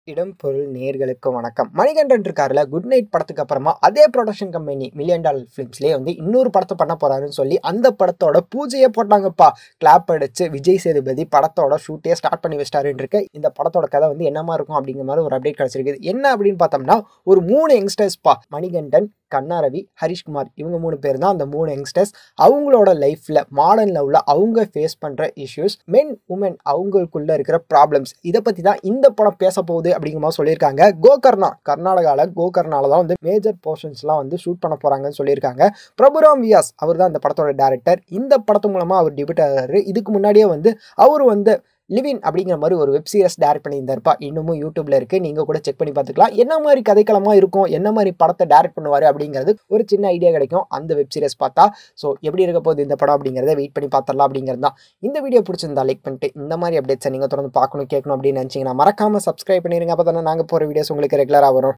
இடம் பொருள் நேர்களுக்கு வணக்கம் மணிகண்டன் இருக்காருல குட் நைட் படத்துக்கு அப்புறமா அதே ப்ரொடக்ஷன் கம்பெனி மில்லியன் டாலர் ஃபிலிம்ஸ்லேயே வந்து இன்னொரு படத்தை பண்ண போறாருன்னு சொல்லி அந்த படத்தோட பூஜையே போட்டாங்கப்பா கிளாப் அடிச்சு விஜய் சேதுபதி படத்தோட ஷூட்டே ஸ்டார்ட் பண்ணி வச்சிட்டாருன்னு இருக்கு இந்த படத்தோட கதை வந்து என்னமா இருக்கும் அப்படிங்கிற மாதிரி ஒரு அப்டேட் கிடைச்சிருக்கு என்ன அப்படின்னு பார்த்தோம்னா ஒரு மூணு யங்ஸ்டர்ஸ்ப்பா மணிகண்டன் கண்ணாரவி ஹரிஷ்குமார் இவங்க மூணு பேர் தான் அந்த மூணு யங்ஸ்டர்ஸ் அவங்களோட லைஃப்பில் மாடர்ன் லவ்வில் அவங்க ஃபேஸ் பண்ணுற இஷ்யூஸ் மென் உமன் அவங்களுக்குள்ள இருக்கிற ப்ராப்ளம்ஸ் இதை பற்றி தான் இந்த படம் பேச போகுது அப்படிங்கிற மாதிரி சொல்லியிருக்காங்க கோகர்ணா கர்நாடகாவில் கோகர்னால தான் வந்து மேஜர் போர்ஷன்ஸ்லாம் வந்து ஷூட் பண்ண போகிறாங்கன்னு சொல்லியிருக்காங்க பிரபுராம் வியாஸ் அவர் தான் இந்த படத்தோட டேரக்டர் இந்த படத்து மூலமாக அவர் டிபியூட் ஆகிறாரு இதுக்கு முன்னாடியே வந்து அவர் வந்து லிவின் அப்படிங்கிற மாதிரி ஒரு வெப் சீரிஸ் டேரக்ட் பண்ணியிருந்தாருப்பா இன்னமும் யூடியூப்ல இருக்கு நீங்க கூட செக் பண்ணி பார்த்துக்கலாம் என்ன மாதிரி கதைக்களமா இருக்கும் என்ன மாதிரி படத்தை டேரக்ட் பண்ணுவாரு அப்படிங்கிறது ஒரு சின்ன ஐடியா கிடைக்கும் அந்த வெப் சீரிஸ் பார்த்தா ஸோ எப்படி இருக்க போகுது இந்த படம் அப்படிங்கிறத வெயிட் பண்ணி பார்த்துடலாம் அப்படிங்கிறது தான் இந்த வீடியோ பிடிச்சிருந்தா லைக் பண்ணிட்டு இந்த மாதிரி அப்டேட்ஸை நீங்கள் தொடர்ந்து பார்க்கணும் கேட்கணும் அப்படின்னு நினச்சிங்கன்னா மறக்காம சப்ஸ்கிரைப் பண்ணிருங்க அப்போ தானே நாங்கள் போகிற வீடியோஸ் உங்களுக்கு ரெகுலராக வரும்